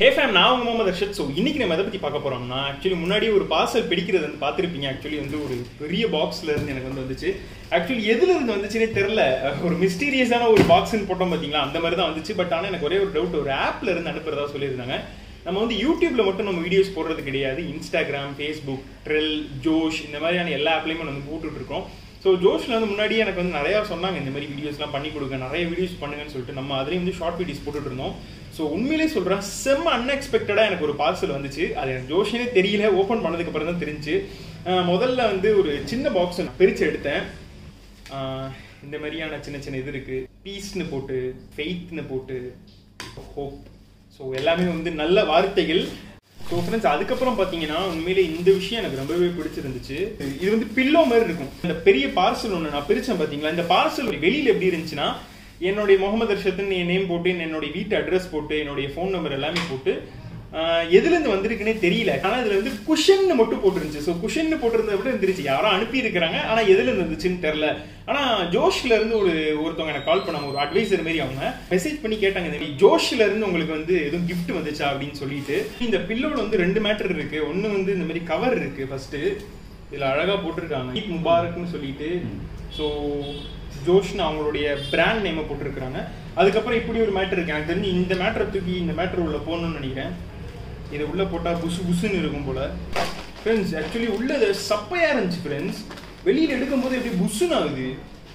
ஹே fame நான் உங்க Mohammed Arshad so இன்னைக்கு நம்ம எதை பத்தி பார்க்க போறோம்னா ஆக்சுவலி முன்னாடி ஒரு பார்சல் பிடிக்கிறது வந்து பார்த்துருப்பீங்க ஆக்சுவலி வந்து ஒரு பெரிய பாக்ஸ்ல இருந்து எனக்கு வந்து வந்துச்சு ஆக்சுவலி எதுல இருந்து வந்துச்சுன்னே தெரில ஒரு மிஸ்டீரியஸான ஒரு பாக்ஸ்னு போட்டோம் பாத்தீங்களா அந்த மாதிரி தான் வந்துச்சு பட் ஆனால் எனக்கு ஒரே ஒரு டவுட் ஒரு ஆப்ல இருந்து அனுப்புறதா சொல்லியிருந்தாங்க நம்ம வந்து யூடியூப்ல மட்டும் நம்ம வீடியோஸ் போடுறது கிடையாது இன்ஸ்டாகிராம் ஃபேஸ்புக் ட்ரெல் ஜோஷ் இந்த மாதிரியான எல்லா ஆப்லையுமே நம்ம போட்டுட்டு இருக்கோம் ஸோ ஜோஷ்ல வந்து முன்னாடியே எனக்கு வந்து நிறையா சொன்னாங்க இந்த மாதிரி வீடியோஸ்லாம் பண்ணி கொடுங்க நிறைய வீடியோஸ் பண்ணுங்கன்னு சொல்லிட்டு நம்ம அதுலேயும் வந்து ஷார்ட் வீடியோஸ் போட்டுட்டு இருந்தோம் ஸோ உண்மையிலே சொல்கிறேன் செம்ம அன்எக்ஸ்பெக்டடாக எனக்கு ஒரு பார்சல் வந்துச்சு அது எனக்கு ஜோஷனே தெரியல ஓப்பன் பண்ணதுக்கு அப்புறம் தான் தெரிஞ்சு அஹ் முதல்ல வந்து ஒரு சின்ன பாக்ஸ் நான் பிரித்து எடுத்தேன் அஹ் இந்த மாதிரியான சின்ன சின்ன இது இருக்கு பீஸ்னு போட்டு ஃபெய்த்னு போட்டு ஹோப் ஸோ எல்லாமே வந்து நல்ல வார்த்தைகள் ஸோ ஃப்ரெண்ட்ஸ் அதுக்கப்புறம் பார்த்தீங்கன்னா உண்மையிலே இந்த விஷயம் எனக்கு ரொம்பவே பிடிச்சிருந்துச்சு இது வந்து பில்லோ மாதிரி இருக்கும் இந்த பெரிய பார்சல் ஒன்று நான் பிரிச்சேன் பார்த்தீங்களா இந்த பார்சல் வெளியில் எப்படி இருந்துச்சுன்னா என்னுடைய முகமது அர்ஷத்துன்னு என் நேம் போட்டு என்னுடைய வீட்டு அட்ரஸ் போட்டு என்னுடைய ஃபோன் நம்பர் எல்லாமே போட்டு ஆஹ் எதுல இருந்து வந்திருக்குன்னே தெரியல ஆனா இதுல வந்து குஷன் மட்டும் போட்டுருந்துச்சு ஸோ குஷன் போட்டிருந்தத விட இருந்துச்சு யாரோ அனுப்பி இருக்கிறாங்க ஆனா எதுல இருந்து வந்துச்சுன்னு தெரியல ஆனா ஜோஷ்ல இருந்து ஒரு ஒருத்தவங்க எனக்கு கால் பண்ணாங்க ஒரு அட்வைசர் மாதிரி அவங்க மெசேஜ் பண்ணி கேட்டாங்க இந்த மாதிரி ஜோஷ்ல இருந்து உங்களுக்கு வந்து எதுவும் கிஃப்ட் வந்துச்சா அப்படின்னு சொல்லிட்டு இந்த பில்லோட வந்து ரெண்டு மேட்டர் இருக்கு ஒன்னு வந்து இந்த மாதிரி கவர் இருக்கு ஃபர்ஸ்ட் இதுல அழகா போட்டிருக்காங்க ஈத் முபாரக்னு சொல்லிட்டு ஸோ ஜோஷ்னு அவங்களுடைய பிராண்ட் நேமை போட்டிருக்காங்க அதுக்கப்புறம் இப்படி ஒரு மேட்டர் இருக்கு எனக்கு தெரிஞ்சு இந்த மேட்டரை தூக்கி இந்த மேட்டர் உள்ள போகணும்னு நினைக்கிறேன் இதை உள்ள போட்டா புசு புசுன்னு இருக்கும் போல ஃப்ரெண்ட்ஸ் ஆக்சுவலி உள்ள இது சப்பையா இருந்துச்சு ஃப்ரெண்ட்ஸ் வெளியில எடுக்கும் போது எப்படி புசுன்னு ஆகுது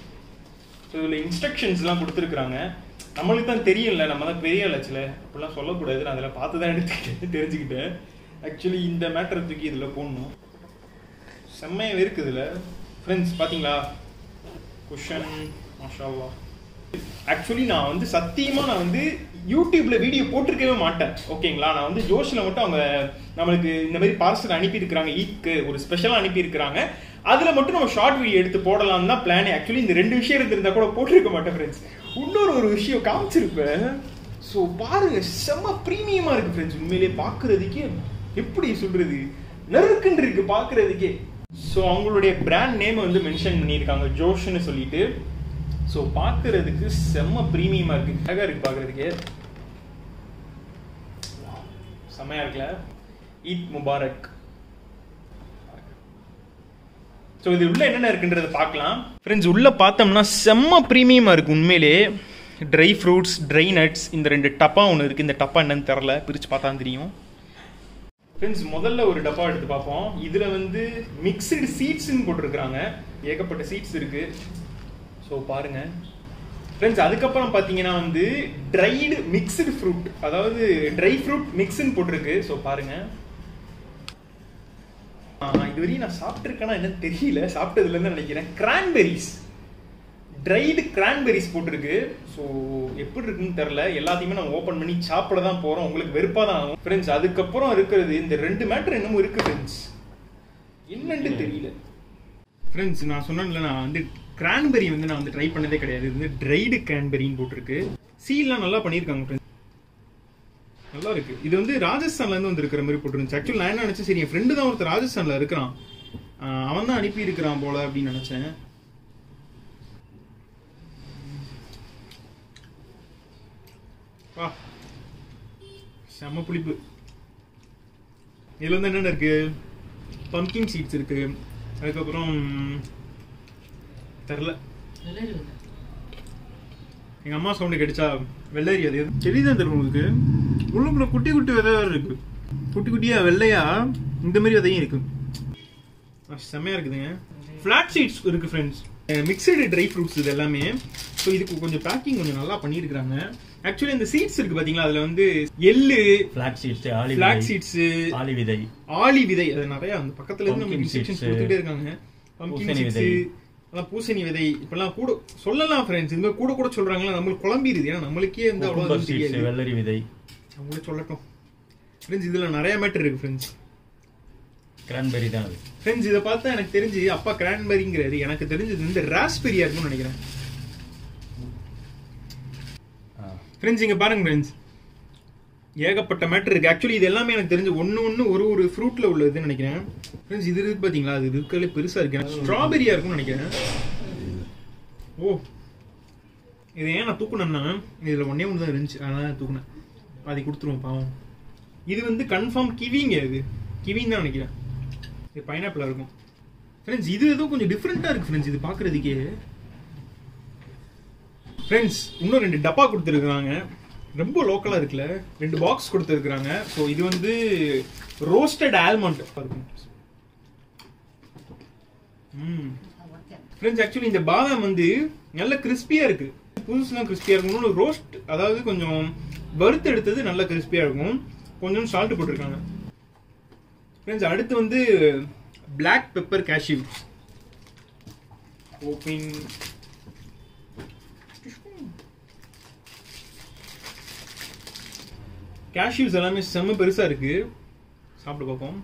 ஸோ இதில் இன்ஸ்ட்ரக்ஷன்ஸ்லாம் கொடுத்துருக்குறாங்க நம்மளுக்கு தான் தெரியும்ல நம்ம தான் பெரிய ஆளாச்சுல அப்படிலாம் சொல்லக்கூடாது நான் அதில் பார்த்து தான் எடுத்துக்கிட்டேன் தெரிஞ்சுக்கிட்டேன் ஆக்சுவலி இந்த மேட்டரை தூக்கி இதில் போடணும் செம்மையாக இருக்குது இதில் ஃப்ரெண்ட்ஸ் பார்த்தீங்களா குஷன் மாஷாவா ஆக்சுவலி நான் வந்து சத்தியமா நான் வந்து யூடியூப்ல வீடியோ போட்டிருக்கவே மாட்டேன் ஓகேங்களா நான் வந்து ஜோஷ்ல மட்டும் அவங்க நம்மளுக்கு இந்த மாதிரி பார்சல் அனுப்பி இருக்கிறாங்க ஈக்கு ஒரு ஸ்பெஷலா அனுப்பி இருக்கிறாங்க அதுல மட்டும் நம்ம ஷார்ட் வீடியோ எடுத்து போடலாம் தான் பிளான் ஆக்சுவலி இந்த ரெண்டு விஷயம் இருந்திருந்தா கூட போட்டிருக்க மாட்டேன் ஃப்ரெண்ட்ஸ் இன்னொரு ஒரு விஷயம் காமிச்சிருப்பேன் ஸோ பாருங்க செம்ம ப்ரீமியமா இருக்கு ஃப்ரெண்ட்ஸ் உண்மையிலேயே பார்க்கறதுக்கே எப்படி சொல்றது நெருக்குன்னு இருக்கு பார்க்கறதுக்கே ஸோ அவங்களுடைய பிராண்ட் நேம் வந்து மென்ஷன் பண்ணியிருக்காங்க ஜோஷ்னு சொல்லிட்டு ஸோ பார்க்கறதுக்கு செம்ம ப்ரீமியமா இருக்கு அழகா இருக்கு பார்க்கறதுக்கே செம்மையா இருக்குல்ல ஈத் முபாரக் ஸோ இது உள்ள என்னென்ன இருக்குன்றத பார்க்கலாம் ஃப்ரெண்ட்ஸ் உள்ள பார்த்தோம்னா செம்ம ப்ரீமியமா இருக்கு உண்மையிலே ட்ரை ஃப்ரூட்ஸ் ட்ரை நட்ஸ் இந்த ரெண்டு டப்பா ஒன்று இருக்கு இந்த டப்பா என்னன்னு தெரில பிரிச்சு பார்த்தா தெரியும் ஃப்ரெண்ட்ஸ் முதல்ல ஒரு டப்பா எடுத்து பார்ப்போம் இதுல வந்து மிக்சடு சீட்ஸ்னு போட்டிருக்காங்க ஏகப்பட்ட சீட்ஸ் இருக்கு ஸோ பாருங்க ஃப்ரெண்ட்ஸ் அதுக்கப்புறம் பார்த்தீங்கன்னா வந்து ட்ரைடு மிக்சடு ஃப்ரூட் அதாவது ட்ரை ஃப்ரூட் மிக்ஸ்னு போட்டிருக்கு ஸோ பாருங்க இதுவரையும் நான் சாப்பிட்ருக்கேனா என்னன்னு தெரியல சாப்பிட்டதுலேருந்து நினைக்கிறேன் கிரான்பெரிஸ் ட்ரைடு கிரான்பெரிஸ் போட்டிருக்கு ஸோ எப்படி இருக்குன்னு தெரில எல்லாத்தையுமே நம்ம ஓப்பன் பண்ணி சாப்பிட தான் போகிறோம் உங்களுக்கு வெறுப்பாக தான் ஆகும் ஃப்ரெண்ட்ஸ் அதுக்கப்புறம் இருக்கிறது இந்த ரெண்டு மேட்டர் என்னமோ இருக்கு ஃப்ரெண்ட்ஸ் என்னன்னு தெரியல ஃப்ரெண்ட்ஸ் நான் சொன்னேன்ல நான் வந்து கிரான்பெரி வந்து நான் வந்து ட்ரை பண்ணதே கிடையாது இது வந்து ட்ரைடு கிரான்பெரின்னு போட்டிருக்கு சீல்லாம் நல்லா பண்ணியிருக்காங்க ஃப்ரெண்ட்ஸ் நல்லா இருக்கு இது வந்து ராஜஸ்தான்ல இருந்து வந்து இருக்கிற மாதிரி போட்டுருந்துச்சு ஆக்சுவலி நான் என்ன நினைச்சேன் சரி என் ஃப்ரெண்டு தான் ஒருத்தர் ராஜஸ்தான்ல இருக்கிறான் ஆஹ் அவன் தான் அனுப்பி இருக்கிறான் போல அப்படின்னு நினைச்சேன் வா செம்ம புளிப்பு இதுல வந்து என்னென்ன இருக்கு பம்கின் சீட்ஸ் இருக்கு அதுக்கப்புறம் தெரில எங்க அம்மா சவுண்டு கிடைச்சா வெள்ளரி அது செடிதான் தெரியும் உங்களுக்கு உள்ளுக்குள்ள குட்டி குட்டி விதை வேற இருக்கு குட்டி குட்டியா வெள்ளையா இந்த மாதிரி விதையும் இருக்கு ஆ, செம்மையா இருக்குதுங்க ஃபிளாட் சீட்ஸ் இருக்கு ஃப்ரெண்ட்ஸ் மிக்சடு ட்ரை ஃப்ரூட்ஸ் இது எல்லாமே ஸோ இதுக்கு கொஞ்சம் பேக்கிங் கொஞ்சம் நல்லா பண்ணியிருக்காங்க ஆக்சுவலி இந்த சீட்ஸ் இருக்கு பாத்தீங்களா அதுல வந்து எள்ளு ஃபிளாக் சீட்ஸ் ஆலி ஃபிளாக் விதை, சீட்ஸ் ஆலி விதை ஆளி விதை அது நிறைய அந்த பக்கத்துல இருந்து நம்ம Pumpkin இன்ஸ்ட்ரக்ஷன்ஸ் seeds. கொடுத்துட்டே இருக்காங்க பம்கின் பூசணி சீட்ஸ் விதை. அதான் பூசணி விதை இப்பெல்லாம் கூட சொல்லலாம் ஃப்ரெண்ட்ஸ் இந்த மாதிரி கூட கூட சொல்றாங்களா நம்மளுக்கு குழம்பிடுது ஏன்னா நம்மளுக்கே வந்து குக்கும்பர் அவ்வளவு சீட்ஸ் தெரியாது வெள்ளரி விதை அவங்களே சொல்லட்டும் ஃப்ரெண்ட்ஸ் இதுல நிறைய மேட்டர் இருக்கு ஃப்ரெண்ட்ஸ் கிரான்பெரி தான் அது ஃப்ரெண்ட்ஸ் இதை பார்த்தா எனக்கு தெரிஞ்சு அப்பா கிரான்பெரிங்கிறாரு எனக்கு தெரிஞ்சது வந்து ராஸ்பெரியா இருக்கும்னு நினைக்கிறேன் ஆ. ஃப்ரெண்ட்ஸ் இங்க பாருங்க ஃப்ரெண்ட்ஸ் ஏகப்பட்ட மேட்டர் இருக்கு ஆக்சுவலி இது எல்லாமே எனக்கு தெரிஞ்சு ஒன்னு ஒன்னு ஒரு ஒரு ஃப்ரூட்ல உள்ளதுன்னு நினைக்கிறேன் ஃப்ரெண்ட்ஸ் இது இருக்கு பாத்தீங்களா அது இருக்கிறதுல பெருசா இருக்கு எனக்கு ஸ்ட்ராபெரியா இருக்கும்னு நினைக்கிறேன் ஓ இது ஏன் நான் தூக்குனேன்னா இதுல ஒன்னே ஒன்று தான் இருந்துச்சு அதனால தூக்குனேன் பாதி கொடுத்துருவோம் பாவம் இது வந்து கன்ஃபார்ம் கிவிங்க இது கிவின்னு தான் நினைக்கிறேன் இது பைனாப்பிள் இருக்கும் ஃப்ரெண்ட்ஸ் இது ஏதோ கொஞ்சம் டிஃப்ரெண்ட்டாக இருக்கு ஃப்ரெண்ட்ஸ் இது பார்க்குறதுக்கே ஃப்ரெண்ட்ஸ் இன்னும் ரெண்டு டப்பா கொடுத்துருக்குறாங்க ரொம்ப லோக்கலாக இருக்குல்ல ரெண்டு பாக்ஸ் கொடுத்துருக்குறாங்க ஸோ இது வந்து ரோஸ்டட் ஆல்மண்ட் இருக்கும் ம் ஃப்ரெண்ட்ஸ் ஆக்சுவலி இந்த பாதாம் வந்து நல்ல கிறிஸ்பியாக இருக்கு புதுசுலாம் கிறிஸ்பியாக இருக்கும் இன்னொன்று ரோஸ்ட் அதாவது கொஞ்சம் வறுத்து எடுத்தது நல்ல கிறிஸ்பியாக இருக்கும் கொஞ்சம் சால்ட் போட்டிருக்காங்க ஃப்ரெண்ட்ஸ் அடுத்து வந்து black pepper cashew open cashews எல்லாமே செம்ம பெருசா இருக்கு சாப்பிட்டு பார்ப்போம்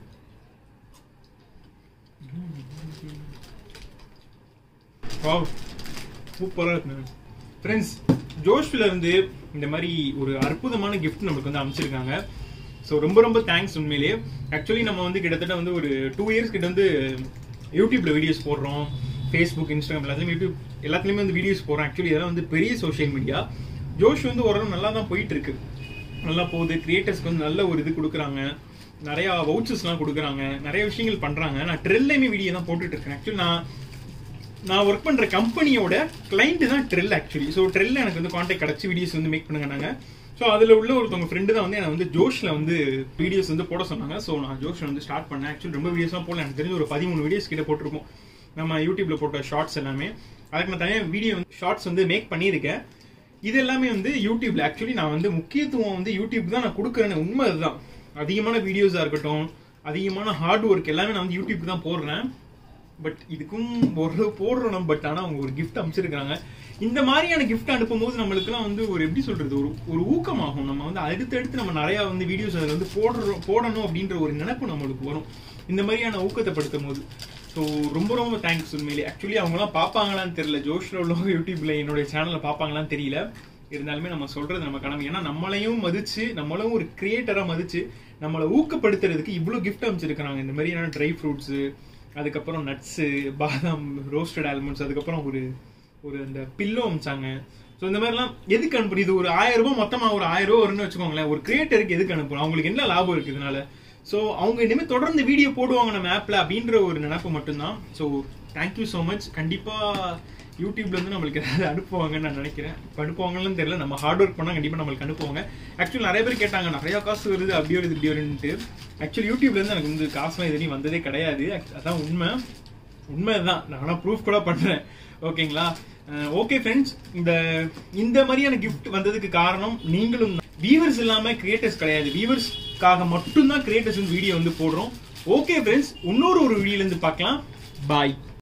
வாவ் சூப்பராக இருக்கு ஃப்ரெண்ட்ஸ் ஜோஷ்ல இருந்து இந்த மாதிரி ஒரு அற்புதமான கிஃப்ட் நமக்கு வந்து அமைச்சிருக்காங்க ஸோ ரொம்ப ரொம்ப தேங்க்ஸ் உண்மையிலேயே ஆக்சுவலி நம்ம வந்து கிட்டத்தட்ட வந்து ஒரு டூ இயர்ஸ் கிட்ட வந்து யூடியூப்ல வீடியோஸ் போடுறோம் ஃபேஸ்புக் இன்ஸ்டாகிராம் எல்லாத்துலையும் யூடியூப் எல்லாத்துலேயுமே வந்து வீடியோஸ் போடுறோம் ஆக்சுவலி இதெல்லாம் வந்து பெரிய சோஷியல் மீடியா ஜோஷ் வந்து ஓரளவு நல்லா தான் போயிட்டு இருக்கு நல்லா போகுது கிரியேட்டர்ஸ்க்கு வந்து நல்ல ஒரு இது கொடுக்குறாங்க நிறைய வவுச்சர்ஸ்லாம் கொடுக்குறாங்க நிறைய விஷயங்கள் பண்றாங்க நான் ட்ரெல்லையுமே வீடியோ தான் போட்டுட்டு இருக்கேன் ஆக்சுவலி நான் நான் ஒர்க் பண்ற கம்பெனியோட கிளைண்ட் தான் ட்ரெல் ஆக்சுவலி ஸோ ட்ரெல்ல எனக்கு வந்து கான்டாக்ட் கிடச்சி வீடியோஸ் வந்து மேக் பண்ணுங்க நாங்க ஸோ அதில் உள்ள ஒருத்தவங்க ஃப்ரெண்டு தான் வந்து என்னை வந்து ஜோஷ்ல வந்து வீடியோஸ் வந்து போட சொன்னாங்க ஸோ நான் ஜோஷ்ல வந்து ஸ்டார்ட் பண்ணேன் ஆக்சுவலி ரொம்ப வீடியோஸ்லாம் போடல எனக்கு தெரிஞ்சு ஒரு பதிமூணு வீடியோஸ் கிட்ட போட்டிருப்போம் நம்ம யூடியூப்ல போட்ட ஷார்ட்ஸ் எல்லாமே அதுக்கு நான் தனியாக வீடியோ ஷார்ட்ஸ் வந்து மேக் பண்ணியிருக்கேன் இது எல்லாமே வந்து யூடியூப்ல ஆக்சுவலி நான் வந்து முக்கியத்துவம் வந்து யூடியூப் தான் நான் கொடுக்குறேன்னு உண்மை அதுதான் அதிகமான வீடியோஸா இருக்கட்டும் அதிகமான ஹார்ட் ஒர்க் எல்லாமே நான் வந்து யூடியூப் தான் போடுறேன் பட் இதுக்கும் ஒரு போடுறோம் நம்ம பட் ஆனால் அவங்க ஒரு கிஃப்ட் அமைச்சிருக்காங்க இந்த மாதிரியான கிஃப்ட் அனுப்பும்போது நம்மளுக்குலாம் வந்து ஒரு எப்படி சொல்றது ஒரு ஒரு ஊக்கமாகும் நம்ம வந்து அடுத்தடுத்து நம்ம நிறைய வந்து வீடியோஸ் அதில் வந்து போடுறோம் போடணும் அப்படின்ற ஒரு நினைப்பு நம்மளுக்கு வரும் இந்த மாதிரியான ஊக்கத்தை படுத்தும் போது ஸோ ரொம்ப ரொம்ப தேங்க்ஸ் உண்மையிலே ஆக்சுவலி அவங்களாம் பார்ப்பாங்களான்னு தெரியல ஜோஷ்ல உள்ளவங்க யூடியூப்ல என்னுடைய சேனல்ல பார்ப்பாங்களான்னு தெரியல இருந்தாலுமே நம்ம சொல்றது நம்ம கடமை ஏன்னா நம்மளையும் மதிச்சு நம்மளும் ஒரு கிரியேட்டரா மதிச்சு நம்மளை ஊக்கப்படுத்துறதுக்கு இவ்வளோ கிஃப்ட் அமைச்சிருக்கிறாங்க இந்த மாதிரியான ட்ரை ஃப்ரூட்ஸு அதுக்கப்புறம் நட்ஸு பாதாம் ரோஸ்டட் ஆல்மண்ட்ஸ் அதுக்கப்புறம் ஒரு ஒரு அந்த பில்லோ அமிச்சாங்க ஸோ இந்த மாதிரிலாம் எதுக்கு அனுப்புறது இது ஒரு ஆயிரம் ரூபாய் மொத்தமா ஒரு ஆயிரம் ரூபாய் வரும்னு வச்சுக்கோங்களேன் ஒரு கிரியேட்டருக்கு எதுக்கு அனுப்பணும் அவங்களுக்கு என்ன லாபம் இருக்கு இதனால ஸோ அவங்க இனிமேல் தொடர்ந்து வீடியோ போடுவாங்க நம்ம ஆப்ல அப்படின்ற ஒரு நினப்பு மட்டும்தான் ஸோ தேங்க்யூ ஸோ மச் கண்டிப்பா யூடியூப்ல இருந்து நம்மளுக்கு ஏதாவது அனுப்புவாங்கன்னு நான் நினைக்கிறேன் இப்போ அனுப்புவாங்கன்னு தெரியல நம்ம ஹார்ட் ஒர்க் பண்ணா கண்டிப்பா நம்மளுக்கு அனுப்புவாங்க ஆக்சுவலி நிறைய பேர் கேட்டாங்க நிறைய காசு வருது அப்படி வருது இப்படி வருதுன்ட்டு ஆக்சுவலி யூடியூப்ல இருந்து எனக்கு வந்து காசுலாம் இது வரையும் வந்ததே கிடையாது அதான் உண்மை உண்மைதான் நான் ப்ரூஃப் கூட பண்றேன் ஓகேங்களா ஓகே ஃப்ரெண்ட்ஸ் இந்த இந்த மாதிரியான கிஃப்ட் வந்ததுக்கு காரணம் நீங்களும் வியூவர்ஸ் இல்லாம கிரியேட்டர்ஸ் கிடையாது வியூவர்ஸ்க்காக மட்டும்தான் கிரியேட்டர்ஸ் வீடியோ வந்து போடுறோம் ஓகே ஃப்ரெண்ட்ஸ் இன்னொரு ஒரு வீடியோல இருந்து பார்க்கலாம் பாய்